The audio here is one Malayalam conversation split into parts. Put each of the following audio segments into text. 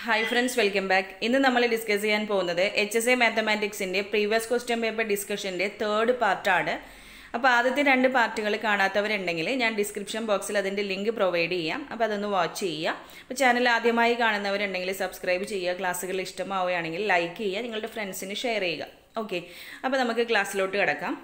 ഹായ് ഫ്രണ്ട്സ് വെൽക്കം ബാക്ക് ഇന്ന് നമ്മൾ ഡിസ്കസ് ചെയ്യാൻ പോകുന്നത് എച്ച് എസ് എ മാത്തമാറ്റിക്സിൻ്റെ പ്രീവിയസ് ക്വസ്റ്റ്യൻ പേപ്പർ ഡിസ്കഷൻ്റെ തേർഡ് പാർട്ടാണ് അപ്പോൾ ആദ്യത്തെ രണ്ട് പാർട്ടുകൾ കാണാത്തവരുണ്ടെങ്കിൽ ഞാൻ ഡിസ്ക്രിപ്ഷൻ ബോക്സിൽ അതിൻ്റെ ലിങ്ക് പ്രൊവൈഡ് ചെയ്യാം അപ്പോൾ അതൊന്ന് വാച്ച് ചെയ്യുക അപ്പോൾ ചാനൽ ആദ്യമായി കാണുന്നവരുണ്ടെങ്കിൽ സബ്സ്ക്രൈബ് ചെയ്യുക ക്ലാസ്സുകൾ ഇഷ്ടമാവുകയാണെങ്കിൽ ലൈക്ക് ചെയ്യുക നിങ്ങളുടെ ഫ്രണ്ട്സിന് ഷെയർ ചെയ്യുക ഓക്കെ അപ്പോൾ നമുക്ക് ക്ലാസ്സിലോട്ട് കിടക്കാം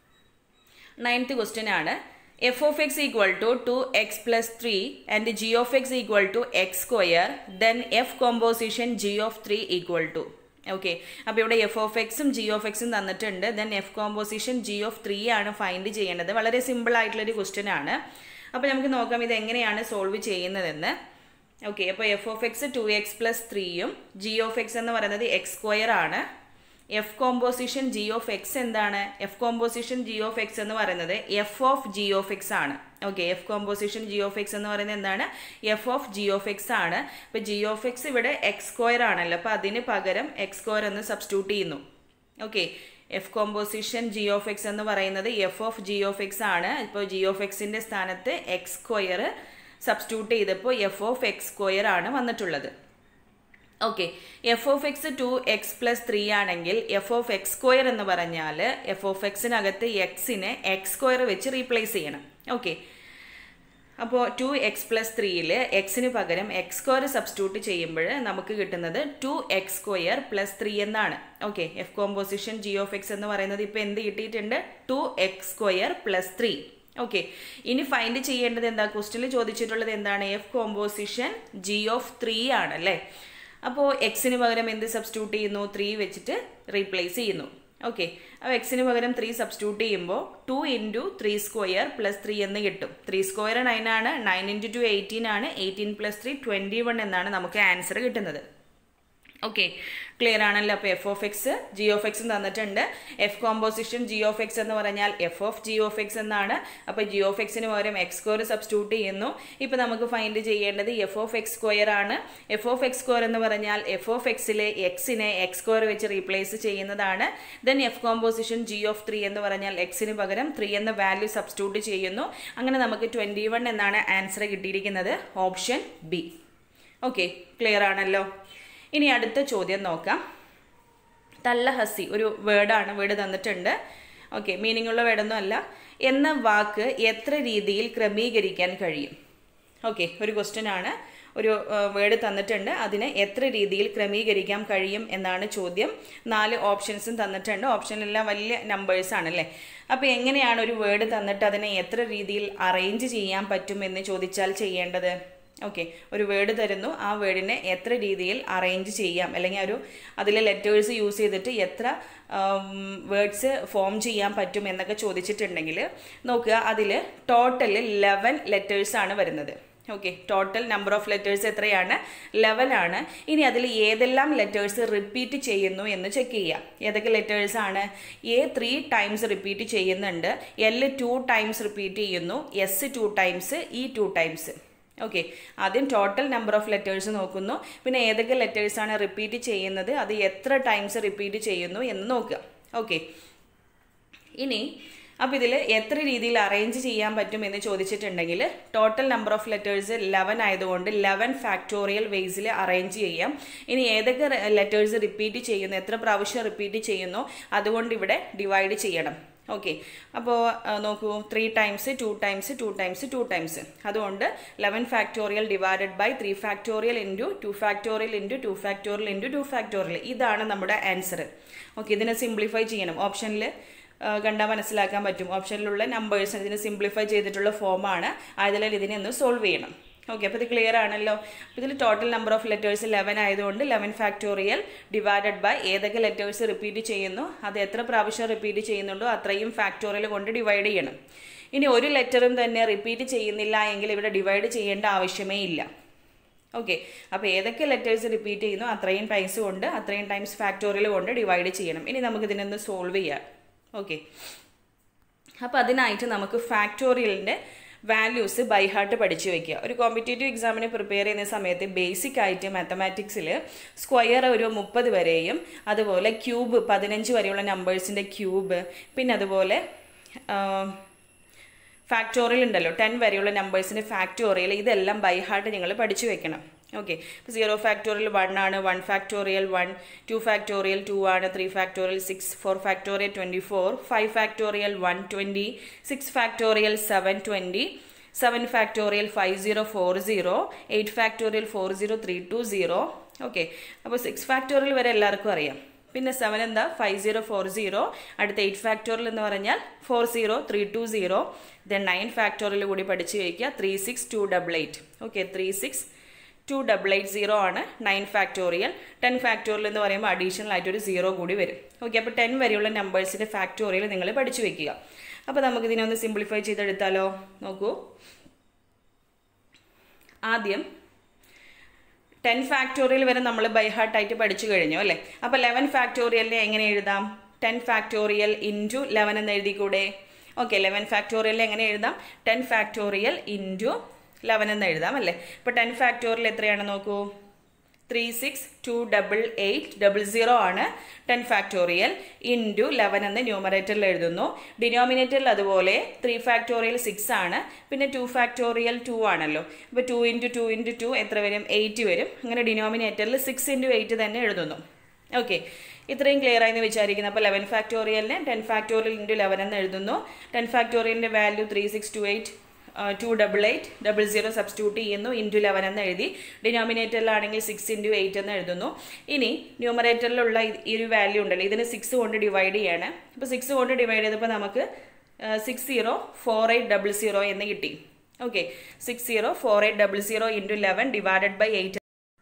നയൻത്ത് ക്വസ്റ്റ്യൻ ആണ് f of x equal to two x plus three and g of x equal to X square then f composition g of three equal to okay അപ്പോൾ ഇവിടെ എഫ് ഓഫ് എക്സും ജി ഓഫ് എക്സും തന്നിട്ടുണ്ട് then f composition g of three ആണ് ഫൈൻഡ് ചെയ്യേണ്ടത് വളരെ സിമ്പിൾ ആയിട്ടുള്ളൊരു ക്വസ്റ്റ്യൻ ആണ് അപ്പോൾ നമുക്ക് നോക്കാം ഇത് എങ്ങനെയാണ് സോൾവ് ചെയ്യുന്നതെന്ന് ഓക്കെ അപ്പോൾ f of x two x plus ത്രീയും ജി ഓഫ് എക്സ് എന്ന് പറയുന്നത് എക്സ് സ്ക്വയർ ആണ് f composition g of x എന്താണ് f composition g of x എന്ന് പറയുന്നത് f of g of x ആണ് okay f composition g of x എന്ന് പറയുന്നത് എന്താണ് f of g of x ആണ് അപ്പോൾ ജി ഓഫ് എക്സ് ഇവിടെ എക്സ് സ്ക്വയർ ആണല്ലോ അപ്പോൾ അതിന് പകരം എക്സ് സ്ക്വയർ എന്ന് സബ്സ്റ്റിറ്റ്യൂട്ട് ചെയ്യുന്നു okay f composition g of x എന്ന് പറയുന്നത് f of g of x ആണ് ഇപ്പോൾ ജി ഓഫ് എക്സിൻ്റെ സ്ഥാനത്ത് എക്സ് സ്ക്വയർ സബ്സ്റ്റിറ്റ്യൂട്ട് ചെയ്തപ്പോൾ എഫ് ഓഫ് എക്സ് സ്ക്വയർ ആണ് വന്നിട്ടുള്ളത് okay f of x two x plus three ആണെങ്കിൽ എഫ് ഓഫ് എക്സ് സ്ക്വയർ എന്ന് പറഞ്ഞാൽ എഫ് ഓഫ് എക്സിനകത്ത് എക്സിനെ എക്സ് സ്ക്വയർ വെച്ച് റീപ്ലേസ് ചെയ്യണം ഓക്കെ അപ്പോൾ ടു എക്സ് പ്ലസ് ത്രീയിൽ എക്സിന് പകരം എക്സ് സ്ക്വയർ സബ്സ്റ്റിറ്റ്യൂട്ട് ചെയ്യുമ്പോൾ നമുക്ക് കിട്ടുന്നത് two X square plus three എന്നാണ് okay f composition g of x എന്ന് പറയുന്നത് ഇപ്പോൾ എന്ത് കിട്ടിയിട്ടുണ്ട് two X square plus three okay ഇനി ഫൈൻഡ് ചെയ്യേണ്ടത് എന്താ ക്വസ്റ്റിനിൽ ചോദിച്ചിട്ടുള്ളത് എന്താണ് f composition g of three ആണല്ലേ അപ്പോൾ എക്സിന് പകരം എന്ത് സബ്സ്റ്റിറ്റ്യൂട്ട് ചെയ്യുന്നു ത്രീ വെച്ചിട്ട് റീപ്ലേസ് ചെയ്യുന്നു ഓക്കെ അപ്പോൾ എക്സിന് പകരം ത്രീ സബ്സ്റ്റിറ്റ്യൂട്ട് ചെയ്യുമ്പോൾ two into three square plus three എന്ന് കിട്ടും ത്രീ സ്ക്വയർ നയൻ ആണ് നയൻ ഇൻറ്റു ടു എയ്റ്റീൻ ആണ് eighteen plus three twenty one എന്നാണ് നമുക്ക് ആൻസർ കിട്ടുന്നത് ഓക്കെ ക്ലിയർ ആണല്ലോ അപ്പോൾ f of x g of എക്സും തന്നിട്ടുണ്ട് f composition g of x എന്ന് പറഞ്ഞാൽ f of g of x എന്നാണ് അപ്പോൾ ജി ഓഫ് എക്സിന് പകരം എക്സ് സ്ക്വയർ സബ്സ്റ്റിറ്റ്യൂട്ട് ചെയ്യുന്നു ഇപ്പോൾ നമുക്ക് ഫൈൻഡ് ചെയ്യേണ്ടത് എഫ് ഓഫ് എക്സ് സ്ക്വയർ ആണ് എഫ് ഓഫ് എക്സ് സ്ക്വയർ എന്ന് പറഞ്ഞാൽ എഫ് ഓഫ് എക്സിലെ എക്സിനെ എക്സ് സ്ക്വയർ വെച്ച് റീപ്ലേസ് ചെയ്യുന്നതാണ് then f composition g of three എന്ന് പറഞ്ഞാൽ എക്സിന് പകരം ത്രീ എന്ന വാല്യൂ സബ്സ്റ്റിറ്റ്യൂട്ട് ചെയ്യുന്നു അങ്ങനെ നമുക്ക് ട്വൻറ്റി വൺ എന്നാണ് ആൻസർ കിട്ടിയിരിക്കുന്നത് ഓപ്ഷൻ ബി ഓക്കെ ക്ലിയർ ആണല്ലോ ഇനി അടുത്ത ചോദ്യം നോക്കാം തല്ലഹസി ഒരു വേർഡാണ് വേർഡ് തന്നിട്ടുണ്ട് ഓക്കെ മീനിങ് ഉള്ള വേർഡൊന്നും അല്ല എന്ന വാക്ക് എത്ര രീതിയിൽ ക്രമീകരിക്കാൻ കഴിയും ഓക്കെ ഒരു ക്വസ്റ്റ്യൻ ആണ് ഒരു വേർഡ് തന്നിട്ടുണ്ട് അതിനെ എത്ര രീതിയിൽ ക്രമീകരിക്കാൻ കഴിയും എന്നാണ് ചോദ്യം നാല് ഓപ്ഷൻസും തന്നിട്ടുണ്ട് ഓപ്ഷനിലെല്ലാം വലിയ നമ്പേഴ്സ് ആണല്ലേ അപ്പോൾ എങ്ങനെയാണ് ഒരു വേർഡ് തന്നിട്ട് അതിനെ എത്ര രീതിയിൽ അറേഞ്ച് ചെയ്യാൻ പറ്റും എന്ന് ചോദിച്ചാൽ ചെയ്യേണ്ടത് ഓക്കെ ഒരു വേർഡ് തരുന്നു ആ വേർഡിനെ എത്ര രീതിയിൽ അറേഞ്ച് ചെയ്യാം അല്ലെങ്കിൽ ഒരു അതിലെ ലെറ്റേഴ്സ് യൂസ് ചെയ്തിട്ട് എത്ര വേർഡ്സ് ഫോം ചെയ്യാൻ പറ്റും എന്നൊക്കെ ചോദിച്ചിട്ടുണ്ടെങ്കിൽ നോക്കുക അതിൽ ടോട്ടൽ ലെവൻ ലെറ്റേഴ്സാണ് വരുന്നത് okay total number of letters എത്രയാണ് ലെവൻ ആണ് ഇനി അതിൽ ഏതെല്ലാം ലെറ്റേഴ്സ് റിപ്പീറ്റ് ചെയ്യുന്നു എന്ന് ചെക്ക് ചെയ്യാം ഏതൊക്കെ ലെറ്റേഴ്സ് ആണ് എ ത്രീ ടൈംസ് റിപ്പീറ്റ് ചെയ്യുന്നുണ്ട് എൽ ടു ടൈംസ് റിപ്പീറ്റ് ചെയ്യുന്നു S two times E two times okay ആദ്യം ടോട്ടൽ നമ്പർ ഓഫ് ലെറ്റേഴ്സ് നോക്കുന്നു പിന്നെ ഏതൊക്കെ ലെറ്റേഴ്സാണ് റിപ്പീറ്റ് ചെയ്യുന്നത് അത് എത്ര ടൈംസ് റിപ്പീറ്റ് ചെയ്യുന്നു എന്ന് നോക്കുക ഓക്കെ ഇനി അപ്പോൾ ഇതിൽ എത്ര രീതിയിൽ അറേഞ്ച് ചെയ്യാൻ പറ്റും എന്ന് ചോദിച്ചിട്ടുണ്ടെങ്കിൽ total number of letters eleven ആയതുകൊണ്ട് ലെവൻ ഫാക്ടോറിയൽ വേസിൽ അറേഞ്ച് ചെയ്യാം ഇനി ഏതൊക്കെ ലെറ്റേഴ്സ് റിപ്പീറ്റ് ചെയ്യുന്നു എത്ര പ്രാവശ്യം റിപ്പീറ്റ് ചെയ്യുന്നു അതുകൊണ്ട് ഇവിടെ ഡിവൈഡ് ചെയ്യണം ഓക്കെ അപ്പോൾ നോക്കൂ three times two times two times two times അതുകൊണ്ട് eleven factorial divided by three factorial into two factorial into two factorial into two factorial ഇതാണ് നമ്മുടെ ആൻസർ ഓക്കെ ഇതിനെ സിംപ്ലിഫൈ ചെയ്യണം ഓപ്ഷനിൽ കണ്ടാൽ മനസ്സിലാക്കാൻ പറ്റും ഓപ്ഷനിലുള്ള നമ്പേഴ്സ് ഇതിന് സിംപ്ലിഫൈ ചെയ്തിട്ടുള്ള ഫോമാണ് ആയതിനാൽ ഇതിനെ ഒന്ന് സോൾവ് ചെയ്യണം ഓക്കെ അപ്പോൾ ഇത് ക്ലിയർ ആണല്ലോ അപ്പോൾ ഇതിൽ total number of letters eleven ആയതുകൊണ്ട് ലെവൻ ഫാക്ടോറിയൽ ഡിവൈഡഡ് ബൈ ഏതൊക്കെ ലെറ്റേഴ്സ് റിപ്പീറ്റ് ചെയ്യുന്നു അത് എത്ര പ്രാവശ്യം റിപ്പീറ്റ് ചെയ്യുന്നുണ്ടോ അത്രയും ഫാക്ടോറിയൽ കൊണ്ട് ഡിവൈഡ് ചെയ്യണം ഇനി ഒരു ലെറ്ററും തന്നെ റിപ്പീറ്റ് ചെയ്യുന്നില്ല എങ്കിൽ ഇവിടെ ഡിവൈഡ് ചെയ്യേണ്ട ആവശ്യമേ ഇല്ല ഓക്കെ അപ്പോൾ ഏതൊക്കെ ലെറ്റേഴ്സ് റിപ്പീറ്റ് ചെയ്യുന്നു അത്രയും ടൈംസ് കൊണ്ട് അത്രയും ടൈംസ് ഫാക്ടോറിയൽ കൊണ്ട് ഡിവൈഡ് ചെയ്യണം ഇനി നമുക്ക് ഇതിനൊന്ന് സോൾവ് ചെയ്യാം ഓക്കെ അപ്പോൾ അതിനായിട്ട് നമുക്ക് ഫാക്ടോറിയലിൻ്റെ വാല്യൂസ് ബൈ ഹാർട്ട് പഠിച്ചു വെക്കുക ഒരു കോമ്പറ്റേറ്റീവ് എക്സാമിന് പ്രിപ്പയർ ചെയ്യുന്ന സമയത്ത് ബേസിക് ആയിട്ട് മാത്തമാറ്റിക്സിൽ സ്ക്വയർ ഒരു മുപ്പത് വരെയും അതുപോലെ ക്യൂബ് പതിനഞ്ച് വരെയുള്ള നമ്പേഴ്സിൻ്റെ ക്യൂബ് പിന്നെ അതുപോലെ ഫാക്ടോറിയൽ ഉണ്ടല്ലോ ടെൻ വരെയുള്ള നമ്പേഴ്സിൻ്റെ ഫാക്ടോറിയൽ ഇതെല്ലാം ബൈ ഹാർട്ട് നിങ്ങൾ പഠിച്ചു വെക്കണം ഓക്കെ ഇപ്പോൾ സീറോ ഫാക്ടോറിയൽ വൺ ആണ് one factorial one two factorial two ആണ് three factorial six four factorial twenty four five factorial one twenty six factorial seven twenty seven factorial five zero four zero eight factorial four zero three two zero okay അപ്പോൾ സിക്സ് ഫാക്ടോറിയൽ വരെ എല്ലാവർക്കും അറിയാം പിന്നെ സെവൻ എന്താ ഫൈവ് സീറോ ഫോർ സീറോ അടുത്ത എയ്റ്റ് ഫാക്ടോറിയൽ എന്ന് പറഞ്ഞാൽ four zero three two zero then nine factorial കൂടി പഠിച്ച് വയ്ക്കുക three six two double eight okay three six two double eight zero ആണ് നയൻ ഫാക്ടോറിയൽ ടെൻ ഫാക്ടോറിയൽ എന്ന് പറയുമ്പോൾ അഡീഷണൽ ആയിട്ട് ഒരു സീറോ കൂടി വരും ഓക്കെ അപ്പോൾ ടെൻ വരെയുള്ള നമ്പേഴ്സിൻ്റെ ഫാക്ടോറിയൽ നിങ്ങൾ പഠിച്ചു വെക്കുക അപ്പോൾ നമുക്ക് ഇതിനെ ഒന്ന് സിംപ്ലിഫൈ ചെയ്തെടുത്താലോ നോക്കൂ ആദ്യം ടെൻ ഫാക്ടോറിയൽ വരെ നമ്മൾ ബൈ ഹാർട്ടായിട്ട് പഠിച്ചു കഴിഞ്ഞു അല്ലേ അപ്പോൾ ലെവൻ ഫാക്ടോറിയലിനെ എങ്ങനെ എഴുതാം ടെൻ ഫാക്ടോറിയൽ ഇൻറ്റു ലെവൻ എന്ന് എഴുതിക്കൂടെ ഓക്കെ ലെവൻ ഫാക്ടോറിയലിൽ എങ്ങനെ എഴുതാം ടെൻ ഫാക്ടോറിയൽ ഇൻറ്റു ലെവൻ എന്ന് എഴുതാം അല്ലേ അപ്പോൾ ടെൻ ഫാക്ടോറിയൽ എത്രയാണ് നോക്കൂ three six two double eight double zero ആണ് ടെൻ ഫാക്ടോറിയൽ ഇൻറ്റു ലെവൻ എന്ന് ന്യൂമറേറ്ററിൽ എഴുതുന്നു ഡിനോമിനേറ്ററിൽ അതുപോലെ ത്രീ ഫാക്ടോറിയൽ സിക്സ് ആണ് പിന്നെ ടു ഫാക്ടോറിയൽ ടു ആണല്ലോ അപ്പോൾ two into two into two എത്ര വരും എയ്റ്റ് വരും അങ്ങനെ ഡിനോമിനേറ്ററിൽ സിക്സ് ഇൻറ്റു എയ്റ്റ് തന്നെ എഴുതുന്നു ഓക്കെ ഇത്രയും ക്ലിയർ ആയി എന്ന് വിചാരിക്കുന്നു അപ്പോൾ ലെവൻ ഫാക്ടോറിയലിനെ ടെൻ ഫാക്ടോറിയൽ ഇൻറ്റു ലെവൻ എന്ന് എഴുതുന്നു ടെൻ ഫാക്ടോറിയലിൻ്റെ value three six two eight two double eight double zero substitute ചെയ്യുന്നു ഇൻറ്റു ലെവൻ എന്ന് എഴുതി ഡിനോമിനേറ്ററിലാണെങ്കിൽ സിക്സ് ഇൻറ്റു എയ്റ്റ് എന്ന് എഴുതുന്നു ഇനി ന്യൂമറേറ്ററിലുള്ള ഈ ഒരു വാല്യൂ ഉണ്ടല്ലോ ഇതിന് സിക്സ് കൊണ്ട് ഡിവൈഡ് ചെയ്യാണ് അപ്പോൾ സിക്സ് കൊണ്ട് ഡിവൈഡ് ചെയ്തപ്പോൾ നമുക്ക് six zero four eight double zero എന്ന് കിട്ടി okay six zero four eight double zero into eleven divided by eight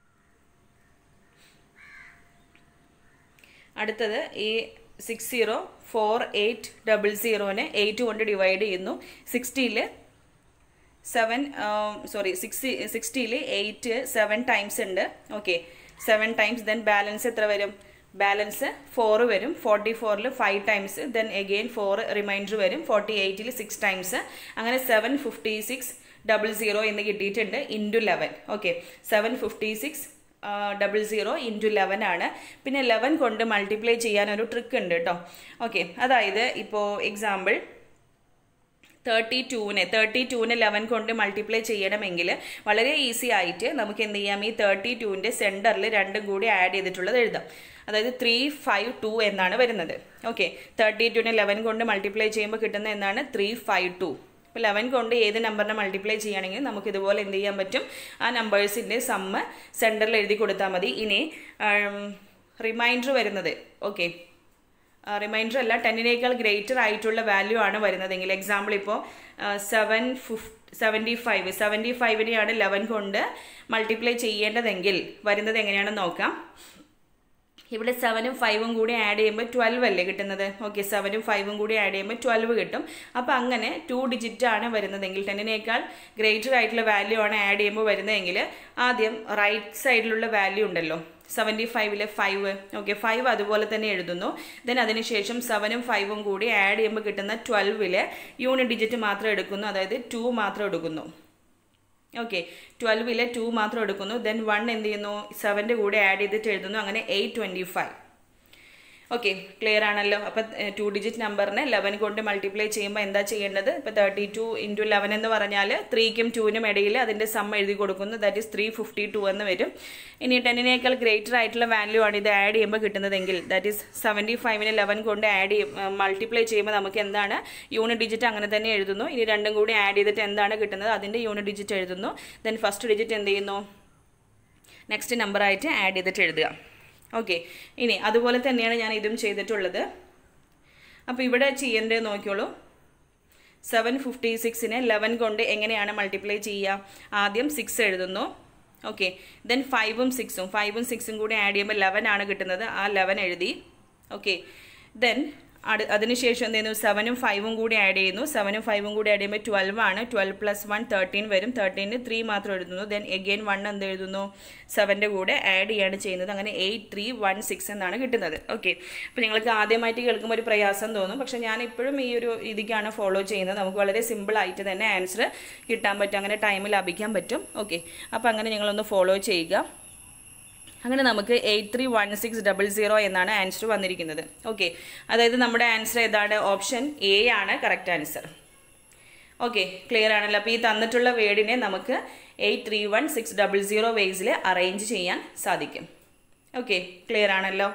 അടുത്തത് ഈ six zero four eight double സീറോനെ എയ്റ്റ് കൊണ്ട് ഡിവൈഡ് ചെയ്യുന്നു സിക്സ്റ്റിയിൽ സെവൻ സോറി സിക്സ്റ്റി സിക്സ്റ്റിയിൽ എയ്റ്റ് സെവൻ ടൈംസ് ഉണ്ട് okay seven times then balance എത്ര വരും ബാലൻസ് ഫോർ വരും ഫോർട്ടി ഫോറിൽ five times then again four remainder വരും ഫോർട്ടി എയ്റ്റിൽ സിക്സ് ടൈംസ് അങ്ങനെ seven fifty six double zero എന്ന് കിട്ടിയിട്ടുണ്ട് into eleven okay seven fifty six double zero into eleven ആണ് പിന്നെ ലെവൻ കൊണ്ട് മൾട്ടിപ്ലൈ ചെയ്യാനൊരു ട്രിക്ക് ഉണ്ട് കേട്ടോ ഓക്കെ അതായത് ഇപ്പോൾ എക്സാമ്പിൾ തേർട്ടി ടൂവിനെ തേർട്ടി ടൂവിനെ ലെവൻ കൊണ്ട് മൾട്ടിപ്ലൈ ചെയ്യണമെങ്കിൽ വളരെ ഈസി ആയിട്ട് നമുക്ക് എന്ത് ചെയ്യാം ഈ തേർട്ടി ടൂവിൻ്റെ സെൻറ്ററിൽ രണ്ടും കൂടി ആഡ് ചെയ്തിട്ടുള്ളത് എഴുതാം അതായത് ത്രീ ഫൈവ് ടു എന്നാണ് വരുന്നത് ഓക്കെ തേർട്ടി ടൂവിനെ ലെവൻ കൊണ്ട് മൾട്ടിപ്ലൈ ചെയ്യുമ്പോൾ കിട്ടുന്ന എന്നാണ് ത്രീ ഫൈവ് ടു ഇപ്പോൾ ലെവൻ കൊണ്ട് ഏത് നമ്പറിനെ മൾട്ടിപ്ലൈ ചെയ്യുകയാണെങ്കിൽ നമുക്ക് ഇതുപോലെ എന്ത് ചെയ്യാൻ പറ്റും ആ നമ്പേഴ്സിൻ്റെ സമ്മ് സെൻറ്ററിൽ എഴുതി കൊടുത്താൽ മതി ഇനി റിമൈൻഡർ വരുന്നത് ഓക്കെ റിമൈൻഡർ അല്ല ടെന്നിനേക്കാൾ ഗ്രേറ്റർ ആയിട്ടുള്ള വാല്യൂ ആണ് വരുന്നതെങ്കിൽ എക്സാമ്പിൾ ഇപ്പോൾ seven fif seventy five seventy ഫൈവിനെയാണ് ലെവൻ കൊണ്ട് മൾട്ടിപ്ലൈ ചെയ്യേണ്ടതെങ്കിൽ വരുന്നത് എങ്ങനെയാണെന്ന് നോക്കാം ഇവിടെ സെവനും ഫൈവും കൂടി ആഡ് ചെയ്യുമ്പോൾ ട്വൽവ് അല്ലേ കിട്ടുന്നത് ഓക്കെ സെവനും ഫൈവും കൂടി ആഡ് ചെയ്യുമ്പോൾ ട്വൽവ് കിട്ടും അപ്പോൾ അങ്ങനെ ടു ഡിജിറ്റ് ആണ് വരുന്നതെങ്കിൽ ടെന്നിനേക്കാൾ ഗ്രേറ്റർ ആയിട്ടുള്ള വാല്യൂ ആണ് ആഡ് ചെയ്യുമ്പോൾ വരുന്നതെങ്കിൽ ആദ്യം റൈറ്റ് സൈഡിലുള്ള വാല്യൂ ഉണ്ടല്ലോ സെവൻറ്റി ഫൈവിലെ ഫൈവ് ഓക്കെ ഫൈവ് അതുപോലെ തന്നെ എഴുതുന്നു ദെൻ അതിനുശേഷം സെവനും ഫൈവും കൂടി ആഡ് ചെയ്യുമ്പോൾ കിട്ടുന്ന ട്വൽവിലെ യൂണിറ്റ് ഡിജിറ്റ് മാത്രം എടുക്കുന്നു അതായത് ടു മാത്രം എടുക്കുന്നു ഓക്കെ ട്വൽവിലെ ടു മാത്രം എടുക്കുന്നു ദെൻ വൺ എന്ത് ചെയ്യുന്നു സെവൻ്റെ കൂടെ ആഡ് ചെയ്തിട്ട് എഴുതുന്നു അങ്ങനെ eight twenty five okay clear ആണല്ലോ അപ്പം ടു ഡിജിറ്റ് നമ്പറിനെ ലെവൻ കൊണ്ട് മൾട്ടിപ്ലൈ ചെയ്യുമ്പോൾ എന്താ ചെയ്യേണ്ടത് ഇപ്പോൾ തേർട്ടി ടു ഇൻറ്റു ലെവൻ എന്ന് പറഞ്ഞാൽ ത്രീക്കും ടൂവിനും ഇടയിൽ അതിൻ്റെ സം എഴുതി കൊടുക്കുന്നു that is three fifty two എന്ന് വരും ഇനി ടെന്നിനേക്കാൾ ഗ്രേറ്റർ ആയിട്ടുള്ള വാല്യൂ ആണ് ഇത് ആഡ് ചെയ്യുമ്പോൾ കിട്ടുന്നതെങ്കിൽ ദാറ്റ് ഈസ് സെവൻറ്റി ഫൈവിന് ലെവൻ കൊണ്ട് ആഡ് ചെയ്യും മൾട്ടിപ്ലൈ ചെയ്യുമ്പോൾ നമുക്ക് എന്താണ് യൂണിറ്റ് ഡിജിറ്റ് അങ്ങനെ തന്നെ എഴുതുന്നു ഇനി രണ്ടും കൂടി ആഡ് ചെയ്തിട്ട് എന്താണ് കിട്ടുന്നത് അതിൻ്റെ യൂണിറ്റ് ഡിജിറ്റ് എഴുതുന്നു ദെൻ ഫസ്റ്റ് ഡിജിറ്റ് എന്ത് ചെയ്യുന്നു നെക്സ്റ്റ് നമ്പറായിട്ട് ആഡ് ചെയ്തിട്ട് എഴുതുക ഓക്കെ ഇനി അതുപോലെ തന്നെയാണ് ഞാൻ ഇതും ചെയ്തിട്ടുള്ളത് അപ്പോൾ ഇവിടെ ചെയ്യേണ്ടത് നോക്കിയോളൂ സെവൻ ഫിഫ്റ്റി സിക്സിനെ ലെവൻ കൊണ്ട് എങ്ങനെയാണ് മൾട്ടിപ്ലൈ ചെയ്യുക ആദ്യം സിക്സ് എഴുതുന്നു ഓക്കെ ദെൻ ഫൈവും സിക്സും ഫൈവും സിക്സും കൂടി ആഡ് ചെയ്യുമ്പോൾ ലെവൻ ആണ് കിട്ടുന്നത് ആ ലെവൻ എഴുതി ഓക്കെ ദെൻ അട് അതിനുശേഷം എന്ത് ചെയ്യുന്നു സെവനും ഫൈവും കൂടി ആഡ് ചെയ്യുന്നു സെവനും ഫൈവും കൂടി ആഡ് ചെയ്യുമ്പോൾ ട്വൽവ് ആണ് ട്വൽവ് പ്ലസ് വൺ തേർട്ടീൻ വരും തേർട്ടീന് ത്രീ മാത്രം എഴുതുന്നു ദെൻ എഗെയിൻ വൺ എന്ത് എഴുതുന്നു സെവൻ്റെ കൂടെ ആഡ് ചെയ്യാണ് ചെയ്യുന്നത് അങ്ങനെ എയ്റ്റ് ത്രീ വൺ സിക്സ് എന്നാണ് കിട്ടുന്നത് ഓക്കെ അപ്പോൾ നിങ്ങൾക്ക് ആദ്യമായിട്ട് കേൾക്കുമ്പോൾ ഒരു പ്രയാസം തോന്നും പക്ഷേ ഞാൻ ഇപ്പോഴും ഈ ഒരു രീതിക്കാണ് ഫോളോ ചെയ്യുന്നത് നമുക്ക് വളരെ സിമ്പിൾ ആയിട്ട് തന്നെ ആൻസർ കിട്ടാൻ പറ്റും അങ്ങനെ ടൈം ലാഭിക്കാൻ പറ്റും ഓക്കെ അപ്പോൾ അങ്ങനെ നിങ്ങളൊന്ന് ഫോളോ ചെയ്യുക അങ്ങനെ നമുക്ക് eight three one six double zero എന്നാണ് ആൻസർ വന്നിരിക്കുന്നത് ഓക്കെ അതായത് നമ്മുടെ ആൻസർ ഏതാണ് ഓപ്ഷൻ എ ആണ് കറക്റ്റ് ആൻസർ ഓക്കെ ക്ലിയർ ആണല്ലോ അപ്പോൾ ഈ തന്നിട്ടുള്ള വേർഡിനെ നമുക്ക് eight three one six double zero വേസിൽ അറേഞ്ച് ചെയ്യാൻ സാധിക്കും ഓക്കെ ക്ലിയർ ആണല്ലോ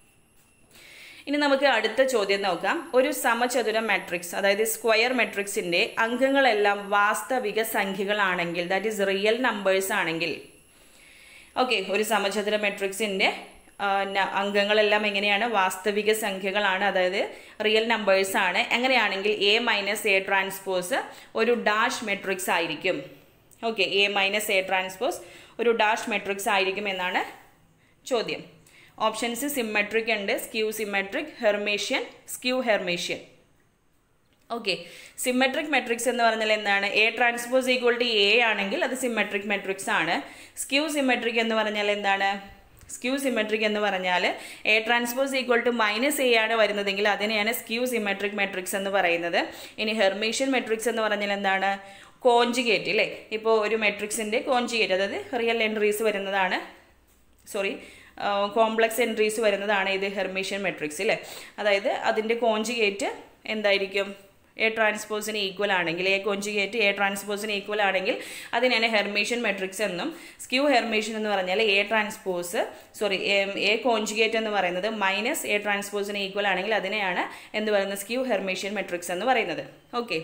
ഇനി നമുക്ക് അടുത്ത ചോദ്യം നോക്കാം ഒരു സമചതുര മാട്രിക്സ് അതായത് സ്ക്വയർ മെട്രിക്സിൻ്റെ അംഗങ്ങളെല്ലാം വാസ്തവിക സംഖ്യകളാണെങ്കിൽ ദാറ്റ് ഈസ് റിയൽ നമ്പേഴ്സ് ആണെങ്കിൽ ഓക്കെ ഒരു സമചതുര മെട്രിക്സിൻ്റെ അംഗങ്ങളെല്ലാം എങ്ങനെയാണ് വാസ്തവിക സംഖ്യകളാണ് അതായത് റിയൽ നമ്പേഴ്സ് ആണ് എങ്ങനെയാണെങ്കിൽ എ മൈനസ് എ ട്രാൻസ്പോസ് ഒരു ഡാഷ് മെട്രിക്സ് ആയിരിക്കും okay A minus A transpose ഒരു ഡാഷ് മെട്രിക്സ് ആയിരിക്കും എന്നാണ് ചോദ്യം ഓപ്ഷൻസ് സിമെട്രിക് ഉണ്ട് skew symmetric Hermitian skew Hermitian okay symmetric matrix എന്ന് പറഞ്ഞാൽ എന്താണ് A transpose equal to A ആണെങ്കിൽ അത് സിമെട്രിക് മെട്രിക്സ് ആണ് സ്ക്യൂ സിമെട്രിക് എന്ന് പറഞ്ഞാൽ എന്താണ് സ്ക്യൂ സിമെട്രിക് എന്ന് പറഞ്ഞാൽ A transpose equal to minus A ആണ് വരുന്നതെങ്കിൽ അതിനെയാണ് സ്ക്യൂ സിമെട്രിക് മെട്രിക്സ് എന്ന് പറയുന്നത് ഇനി ഹെർമേഷ്യൻ മെട്രിക്സ് എന്ന് പറഞ്ഞാൽ എന്താണ് കോഞ്ചുഗേറ്റ് അല്ലേ ഇപ്പോൾ ഒരു മെട്രിക്സിൻ്റെ കോഞ്ചുഗേറ്റ് അതായത് റിയൽ എൻട്രീസ് വരുന്നതാണ് സോറി കോംപ്ലക്സ് എൻട്രീസ് വരുന്നതാണ് ഇത് ഹെർമേഷ്യൻ മെട്രിക്സ് അല്ലേ അതായത് അതിൻ്റെ കോഞ്ചുഗേറ്റ് എന്തായിരിക്കും എ ട്രാൻസ്പോസിന് ഈക്വൽ ആണെങ്കിൽ എ കോഞ്ചുഗേറ്റ് എ ട്രാൻസ്പോസിന് ഈക്വൽ ആണെങ്കിൽ അതിനാണ് ഹെർമേഷ്യൻ മെട്രിക്സ് എന്നും സ്ക്യൂ ഹെർമേഷ്യൻ എന്ന് പറഞ്ഞാൽ A transpose sorry A conjugate എന്ന് പറയുന്നത് മൈനസ് എ ട്രാൻസ്പോസിന് ഈക്വൽ ആണെങ്കിൽ അതിനെയാണ് എന്ത് പറയുന്നത് സ്ക്യൂ ഹെർമേഷ്യൻ മെട്രിക്സ് എന്ന് പറയുന്നത് ഓക്കെ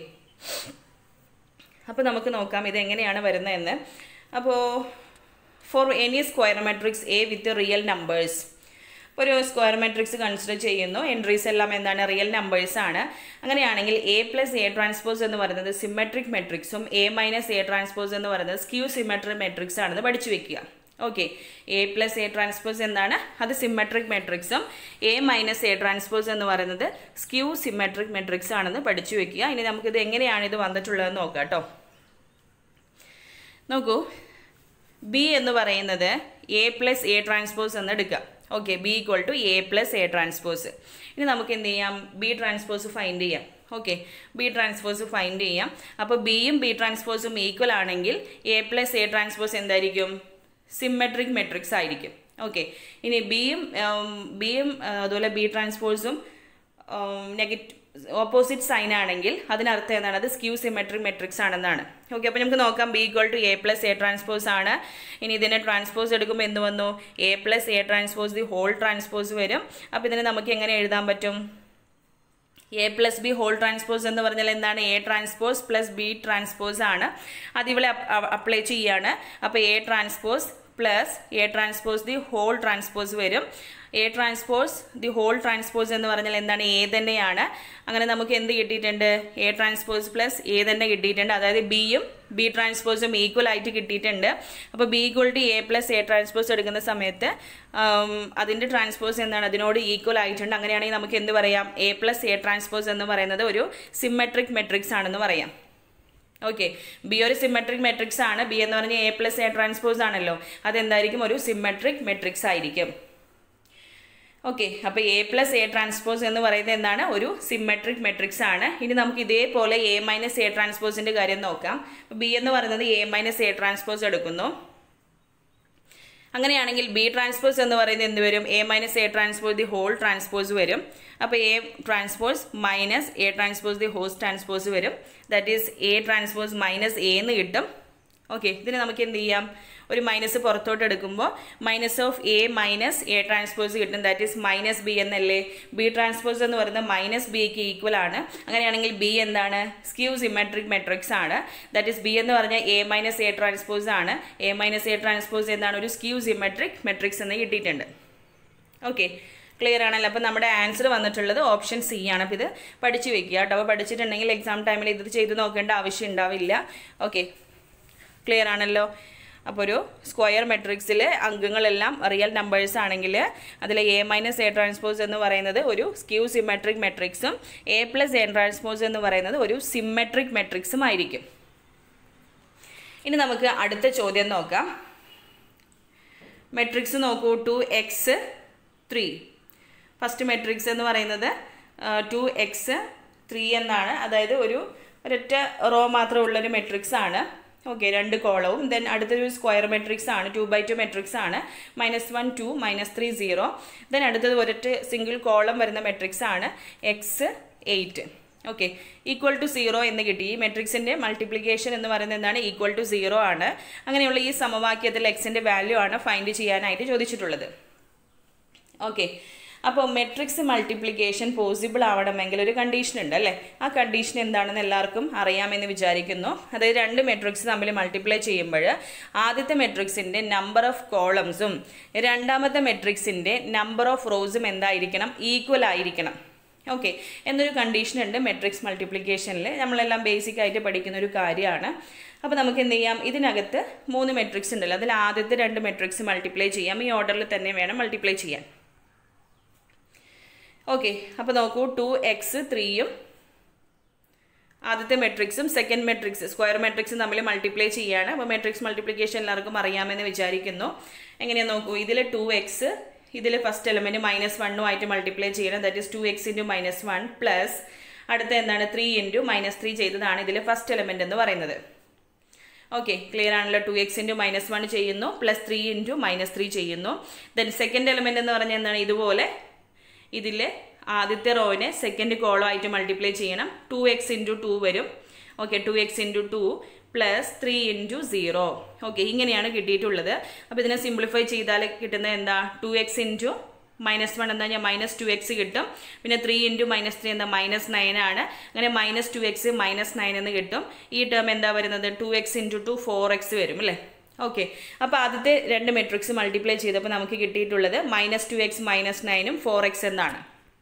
അപ്പോൾ നമുക്ക് നോക്കാം ഇത് എങ്ങനെയാണ് വരുന്നതെന്ന് അപ്പോൾ for any square matrix A with real numbers ഒരു സ്ക്വയർ മെട്രിക്സ് കൺസിഡർ ചെയ്യുന്നു എൻട്രീസ് എല്ലാം എന്താണ് റിയൽ നമ്പേഴ്സ് ആണ് അങ്ങനെയാണെങ്കിൽ എ പ്ലസ് എ ട്രാൻസ്പോസ് എന്ന് പറയുന്നത് സിമെട്രിക് മെട്രിക്സും എ മൈനസ് എ ട്രാൻസ്പോസ് എന്ന് പറയുന്നത് സ്ക്യൂ സിമെട്രിക് മെട്രിക്സ് ആണെന്ന് പഠിച്ചു വെക്കുക okay A plus A transpose എന്താണ് അത് സിമെട്രിക് മെട്രിക്സും എ മൈനസ് എ ട്രാൻസ്പോസ് എന്ന് പറയുന്നത് സ്ക്യൂ സിമെട്രിക് മെട്രിക്സ് ആണെന്ന് പഠിച്ചു വെക്കുക ഇനി നമുക്കിത് എങ്ങനെയാണ് ഇത് വന്നിട്ടുള്ളതെന്ന് നോക്കാം കേട്ടോ നോക്കൂ ബി എന്ന് പറയുന്നത് എ പ്ലസ് എ ട്രാൻസ്പോസ് എന്ന് എടുക്കുക okay B equal to A plus A transpose ഇനി നമുക്ക് എന്ത് ചെയ്യാം ബി ട്രാൻസ്പോസ് ഫൈൻഡ് ചെയ്യാം ഓക്കെ ബി ട്രാൻസ്പോസ് ഫൈൻഡ് ചെയ്യാം അപ്പോൾ ബിയും ബി ട്രാൻസ്പോസും ഈക്വൽ ആണെങ്കിൽ എ പ്ലസ് എ ട്രാൻസ്പോസ് എന്തായിരിക്കും സിമെട്രിക് മെട്രിക്സ് ആയിരിക്കും ഓക്കെ ഇനി ബിയും ബിയും അതുപോലെ ബി ട്രാൻസ്പോസും നെഗറ്റീവ് ഓപ്പോസിറ്റ് സൈൻ ആണെങ്കിൽ അതിനർത്ഥം എന്താണ് അത് സ്ക്യൂ സിമെട്രിക് മെട്രിക്സ് ആണെന്നാണ് ഓക്കെ അപ്പോൾ നമുക്ക് നോക്കാം B equal to A plus A transpose ആണ് ഇനി ഇതിനെ ട്രാൻസ്പോസ് എടുക്കുമ്പോൾ എന്ത് വന്നു A plus A transpose the whole transpose വരും അപ്പോൾ ഇതിനെ നമുക്ക് എങ്ങനെ എഴുതാൻ പറ്റും A plus B whole transpose എന്ന് പറഞ്ഞാൽ എന്താണ് A transpose plus B transpose ആണ് അതിവിടെ അപ്ലൈ ചെയ്യാണ് അപ്പോൾ A transpose plus A transpose the whole transpose വരും A transpose the whole transpose എന്ന് പറഞ്ഞാൽ എന്താണ് എ തന്നെയാണ് അങ്ങനെ നമുക്ക് എന്ത് കിട്ടിയിട്ടുണ്ട് എ ട്രാൻസ്പോസ് പ്ലസ് എ തന്നെ കിട്ടിയിട്ടുണ്ട് അതായത് ബിയും ബി ട്രാൻസ്പോസും ഈക്വൽ ആയിട്ട് കിട്ടിയിട്ടുണ്ട് അപ്പോൾ B equal to A plus A transpose എടുക്കുന്ന സമയത്ത് അതിൻ്റെ ട്രാൻസ്പോസ് എന്താണ് അതിനോട് ഈക്വൽ ആയിട്ടുണ്ട് അങ്ങനെയാണെങ്കിൽ നമുക്ക് എന്ത് പറയാം എ പ്ലസ് എ ട്രാൻസ്പോസ് എന്ന് പറയുന്നത് ഒരു സിമെട്രിക് മെട്രിക്സ് ആണെന്ന് പറയാം ഓക്കെ ബി ഒരു സിമെട്രിക് മെട്രിക്സ് ആണ് ബി എന്ന് പറഞ്ഞാൽ എ പ്ലസ് എ ട്രാൻസ്പോസ് ആണല്ലോ അതെന്തായിരിക്കും ഒരു സിമെട്രിക് മെട്രിക്സ് ആയിരിക്കും ഓക്കെ അപ്പോൾ എ പ്ലസ് എ ട്രാൻസ്പോസ് എന്ന് പറയുന്നത് എന്താണ് ഒരു സിമെട്രിക് മെട്രിക്സ് ആണ് ഇനി നമുക്ക് ഇതേപോലെ എ മൈനസ് എ ട്രാൻസ്പോസിൻ്റെ കാര്യം നോക്കാം ബി എന്ന് പറയുന്നത് എ മൈനസ് എ ട്രാൻസ്പോസ് എടുക്കുന്നു അങ്ങനെയാണെങ്കിൽ ബി ട്രാൻസ്പോസ് എന്ന് പറയുന്നത് എന്ത് വരും A minus A transpose the whole transpose വരും അപ്പോൾ A transpose minus A transpose the whole transpose വരും that is A transpose minus A എന്ന് കിട്ടും ഓക്കെ ഇതിന് നമുക്ക് എന്ത് ചെയ്യാം ഒരു മൈനസ് പുറത്തോട്ട് എടുക്കുമ്പോൾ minus of A minus A transpose കിട്ടും ദാറ്റ് ഈസ് മൈനസ് ബി എന്നല്ലേ ബി ട്രാൻസ്പോസ് എന്ന് പറയുന്നത് മൈനസ് ബിക്ക് ഈക്വൽ ആണ് അങ്ങനെയാണെങ്കിൽ ബി എന്താണ് സ്ക്യൂ സിമെട്രിക് മെട്രിക്സ് ആണ് ദാറ്റ് ഈസ് ബി എന്ന് പറഞ്ഞാൽ എ മൈനസ് എ ട്രാൻസ്പോസ് ആണ് എ മൈനസ് എ ട്രാൻസ്പോസ് എന്താണ് ഒരു സ്ക്യൂ സിമെട്രിക് മെട്രിക്സ് എന്ന് കിട്ടിയിട്ടുണ്ട് ഓക്കെ ക്ലിയർ ആണല്ലോ അപ്പോൾ നമ്മുടെ ആൻസർ വന്നിട്ടുള്ളത് ഓപ്ഷൻ സി ആണ് അപ്പോൾ ഇത് പഠിച്ചു വെക്കുക കേട്ടോ അപ്പോൾ പഠിച്ചിട്ടുണ്ടെങ്കിൽ എക്സാം ടൈമിൽ ഇത് ചെയ്ത് നോക്കേണ്ട ആവശ്യം ഉണ്ടാവില്ല ഓക്കെ ക്ലിയർ ആണല്ലോ അപ്പോൾ ഒരു സ്ക്വയർ മെട്രിക്സിലെ അംഗങ്ങളെല്ലാം റിയൽ നമ്പേഴ്സ് ആണെങ്കിൽ അതിൽ എ മൈനസ് എ ട്രാൻസ്പോസ് എന്ന് പറയുന്നത് ഒരു സ്ക്യൂ സിമെട്രിക് മെട്രിക്സും എ പ്ലസ് എ ട്രാൻസ്പോസ് എന്ന് പറയുന്നത് ഒരു സിമെട്രിക് മെട്രിക്സും ആയിരിക്കും ഇനി നമുക്ക് അടുത്ത ചോദ്യം നോക്കാം മെട്രിക്സ് നോക്കൂ two X three first matrix എന്ന് പറയുന്നത് ടു എക്സ് ത്രീ എന്നാണ് അതായത് ഒരു ഒരൊറ്റ റോ മാത്രമുള്ളൊരു മെട്രിക്സ് ആണ് ഓക്കെ രണ്ട് കോളവും ദെൻ അടുത്തൊരു സ്ക്വയർ മെട്രിക്സ് ആണ് ടു ബൈ ടു മെട്രിക്സ് ആണ് minus one two minus three zero then അടുത്തത് ഒരൊറ്റ സിംഗിൾ കോളം വരുന്ന മെട്രിക്സ് ആണ് X eight okay equal to zero എന്ന് കിട്ടി ഈ മെട്രിക്സിൻ്റെ മൾട്ടിപ്ലിക്കേഷൻ എന്ന് പറയുന്നത് എന്താണ് ഈക്വൽ ടു സീറോ ആണ് അങ്ങനെയുള്ള ഈ സമവാക്യത്തിൽ എക്സിൻ്റെ വാല്യൂ ആണ് ഫൈൻഡ് ചെയ്യാനായിട്ട് ചോദിച്ചിട്ടുള്ളത് ഓക്കെ അപ്പോൾ മെട്രിക്സ് മൾട്ടിപ്ലിക്കേഷൻ പോസിബിൾ ആവണമെങ്കിൽ ഒരു കണ്ടീഷൻ ഉണ്ട് അല്ലേ ആ കണ്ടീഷൻ എന്താണെന്ന് എല്ലാവർക്കും അറിയാമെന്ന് വിചാരിക്കുന്നു അതായത് രണ്ട് മെട്രിക്സ് തമ്മിൽ മൾട്ടിപ്ലൈ ചെയ്യുമ്പോൾ ആദ്യത്തെ മെട്രിക്സിൻ്റെ നമ്പർ ഓഫ് കോളംസും രണ്ടാമത്തെ മെട്രിക്സിൻ്റെ നമ്പർ ഓഫ് റോസും എന്തായിരിക്കണം ഈക്വൽ ആയിരിക്കണം ഓക്കെ എന്നൊരു കണ്ടീഷൻ ഉണ്ട് മെട്രിക്സ് മൾട്ടിപ്ലിക്കേഷനിൽ നമ്മളെല്ലാം ബേസിക് ആയിട്ട് പഠിക്കുന്ന ഒരു കാര്യമാണ് അപ്പോൾ നമുക്ക് എന്ത് ചെയ്യാം ഇതിനകത്ത് മൂന്ന് മെട്രിക്സ് ഉണ്ടല്ലോ അതിൽ ആദ്യത്തെ രണ്ട് മെട്രിക്സ് മൾട്ടിപ്ലൈ ചെയ്യാം ഈ ഓർഡറിൽ തന്നെ വേണം മൾട്ടിപ്ലൈ ചെയ്യാൻ ഓക്കെ അപ്പോൾ നോക്കൂ ടു എക്സ് ത്രീയും ആദ്യത്തെ മെട്രിക്സും സെക്കൻഡ് മെട്രിക്സ് സ്ക്വയർ മെട്രിക്സും തമ്മിൽ മൾട്ടിപ്ലൈ ചെയ്യാണ് അപ്പോൾ മെട്രിക്സ് മൾട്ടിപ്ലിക്കേഷൻ എല്ലാവർക്കും അറിയാമെന്ന് വിചാരിക്കുന്നു എങ്ങനെയാ നോക്കൂ ഇതിൽ ടു എക്സ് ഇതിൽ ഫസ്റ്റ് എലമെൻറ്റ് മൈനസ് വണ്ണും ആയിട്ട് മൾട്ടിപ്ലൈ ചെയ്യണം that is two X into minus one plus അടുത്ത എന്താണ് ത്രീ ഇൻറ്റു മൈനസ് ത്രീ ചെയ്തതാണ് ഇതിൽ ഫസ്റ്റ് എലമെൻറ്റ് എന്ന് പറയുന്നത് ഓക്കെ ക്ലിയർ ആണല്ലോ two X into minus one ചെയ്യുന്നു plus three into minus three ചെയ്യുന്നു ദെൻ സെക്കൻഡ് എലമെൻറ്റ് എന്ന് പറഞ്ഞാൽ എന്താണ് ഇതുപോലെ ഇതിൽ ആദ്യത്തെ റോവിനെ സെക്കൻഡ് കോളം ആയിട്ട് മൾട്ടിപ്ലൈ ചെയ്യണം ടു എക്സ് ഇൻറ്റു ടു വരും okay two X into two plus three into zero okay ഇങ്ങനെയാണ് കിട്ടിയിട്ടുള്ളത് അപ്പോൾ ഇതിനെ സിംപ്ലിഫൈ ചെയ്താൽ കിട്ടുന്നത് എന്താ two X into minus one എന്താ ഞാൻ മൈനസ് ടു എക്സ് കിട്ടും പിന്നെ ത്രീ ഇൻറ്റു മൈനസ് ത്രീ എന്താ മൈനസ് നയൻ ആണ് അങ്ങനെ minus two X minus nine എന്ന് കിട്ടും ഈ ടേം എന്താ വരുന്നത് two X into two four X വരും അല്ലേ ഓക്കെ അപ്പോൾ ആദ്യത്തെ രണ്ട് മെട്രിക്സ് മൾട്ടിപ്ലൈ ചെയ്തപ്പോൾ നമുക്ക് കിട്ടിയിട്ടുള്ളത് മൈനസ് ടു എക്സ് മൈനസ് നയനും ഫോർ എക്സ് എന്നാണ്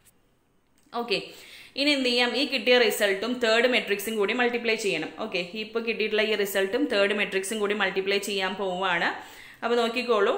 ഓക്കെ ഇനി എന്ത് ചെയ്യാം ഈ കിട്ടിയ റിസൾട്ടും തേർഡ് മെട്രിക്സും കൂടി മൾട്ടിപ്ലൈ ചെയ്യണം ഓക്കെ ഇപ്പോൾ കിട്ടിയിട്ടുള്ള ഈ റിസൾട്ടും തേർഡ് മെട്രിക്സും കൂടി മൾട്ടിപ്ലൈ ചെയ്യാൻ പോവുകയാണ് അപ്പോൾ നോക്കിക്കോളൂ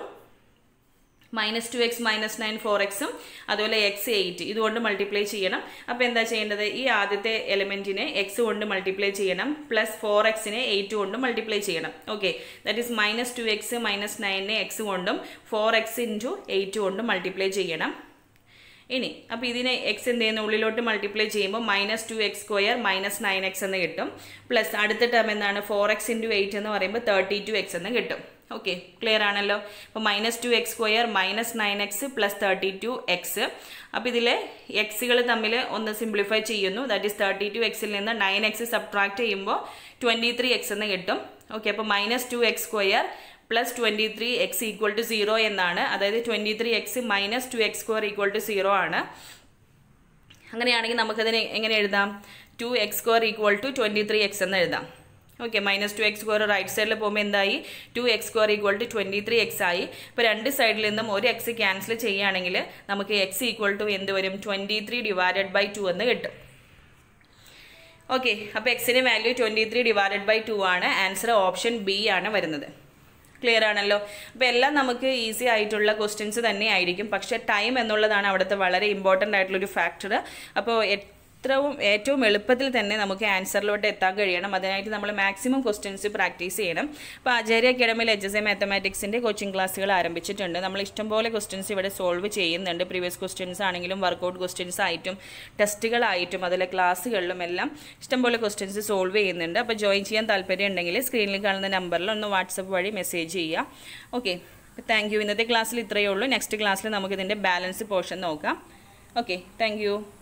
minus two X minus nine four എക്സും അതുപോലെ എക്സ് എയ്റ്റ് ഇതുകൊണ്ട് മൾട്ടിപ്ലൈ ചെയ്യണം അപ്പോൾ എന്താ ചെയ്യേണ്ടത് ഈ ആദ്യത്തെ എലിമെൻറ്റിനെ എക്സ് കൊണ്ട് മൾട്ടിപ്ലൈ ചെയ്യണം പ്ലസ് ഫോർ എക്സിനെ എയ്റ്റ് കൊണ്ട് മൾട്ടിപ്ലൈ ചെയ്യണം okay that is minus two X minus നയനെ എക്സ് കൊണ്ടും ഫോർ എക്സ് ഇൻറ്റു എയ്റ്റ് കൊണ്ടും മൾട്ടിപ്ലൈ ചെയ്യണം ഇനി അപ്പോൾ ഇതിനെ എക്സ് എന്ത് ചെയ്യുന്ന ഉള്ളിലോട്ട് മൾട്ടിപ്ലൈ ചെയ്യുമ്പോൾ minus two X square minus nine X എന്ന് കിട്ടും പ്ലസ് അടുത്ത ടേം എന്താണ് ഫോർ എക്സ് ഇൻറ്റു എയ്റ്റ് എന്ന് പറയുമ്പോൾ തേർട്ടി ടു എക്സ് എന്ന് കിട്ടും ഓക്കെ ക്ലിയർ ആണല്ലോ അപ്പോൾ minus two X square minus nine X plus thirty two X അപ്പോൾ ഇതിലെ എക്സുകൾ തമ്മിൽ ഒന്ന് സിംപ്ലിഫൈ ചെയ്യുന്നു ദാറ്റ് ഈസ് തേർട്ടി ടു എക്സിൽ നിന്ന് നയൻ എക്സ് സബ്ട്രാക്ട് ചെയ്യുമ്പോൾ ട്വൻറ്റി ത്രീ എക്സ് എന്ന് കിട്ടും ഓക്കെ അപ്പോൾ minus two X square plus twenty three x equal to zero എന്നാണ് അതായത് twenty three x minus two X square equal to zero ആണ് അങ്ങനെയാണെങ്കിൽ നമുക്കതിന് എങ്ങനെ എഴുതാം two X square equal to twenty three x എന്ന് എഴുതാം okay minus two X square right സൈഡിൽ പോകുമ്പോൾ എന്തായി two X square equal to twenty three X ആയി ഇപ്പോൾ രണ്ട് സൈഡിൽ നിന്നും ഒരു എക്സ് ക്യാൻസൽ ചെയ്യുകയാണെങ്കിൽ നമുക്ക് എക്സ് ഈക്വൽ ടു എന്ത് വരും twenty three divided by two എന്ന് കിട്ടും ഓക്കെ അപ്പോൾ എക്സിന് value twenty three divided by two ആണ് ആൻസർ ഓപ്ഷൻ ബി ആണ് വരുന്നത് ക്ലിയർ ആണല്ലോ അപ്പോൾ എല്ലാം നമുക്ക് ഈസി ആയിട്ടുള്ള ക്വസ്റ്റ്യൻസ് തന്നെ ആയിരിക്കും പക്ഷേ ടൈം എന്നുള്ളതാണ് അവിടുത്തെ വളരെ ഇമ്പോർട്ടൻ്റ് ആയിട്ടുള്ളൊരു ഫാക്ടർ അപ്പോൾ എത്രവും ഏറ്റവും എളുപ്പത്തിൽ തന്നെ നമുക്ക് ആൻസറിലോട്ട് എത്താൻ കഴിയണം അതിനായിട്ട് നമ്മൾ മാക്സിമം ക്വസ്റ്റ്യൻസ് പ്രാക്ടീസ് ചെയ്യണം അപ്പോൾ ആചാര്യ അക്കാഡമിയിൽ എച്ച് എസ് എ മാത്തമാറ്റിക്സിൻ്റെ കോച്ചിങ് ക്ലാസ്സുകൾ ആരംഭിച്ചിട്ടുണ്ട് നമ്മൾ ഇഷ്ടംപോലെ ക്വസ്റ്റ്യൻസ് ഇവിടെ സോൾവ് ചെയ്യുന്നുണ്ട് പ്രീവിയസ് ക്വസ്റ്റ്യൻസ് ആണെങ്കിലും വർക്കൗട്ട് ക്വസ്റ്റ്യൻസ് ആയിട്ടും ടെസ്റ്റുകളായിട്ടും അതിലെ ക്ലാസ്സുകളിലും എല്ലാം ഇഷ്ടംപോലെ ക്വസ്റ്റ്യൻസ് സോൾവ് ചെയ്യുന്നുണ്ട് അപ്പോൾ ജോയിൻ ചെയ്യാൻ താല്പര്യം ഉണ്ടെങ്കിൽ സ്ക്രീനിൽ കാണുന്ന നമ്പറിൽ ഒന്ന് വാട്സപ്പ് വഴി മെസ്സേജ് ചെയ്യുക ഓക്കെ താങ്ക് യു ഇന്നത്തെ ക്ലാസ്സിൽ ഇത്രയേ ഉള്ളൂ നെക്സ്റ്റ് ക്ലാസ്സിൽ നമുക്കിതിൻ്റെ ബാലൻസ് പോർഷൻ നോക്കാം ഓക്കെ താങ്ക്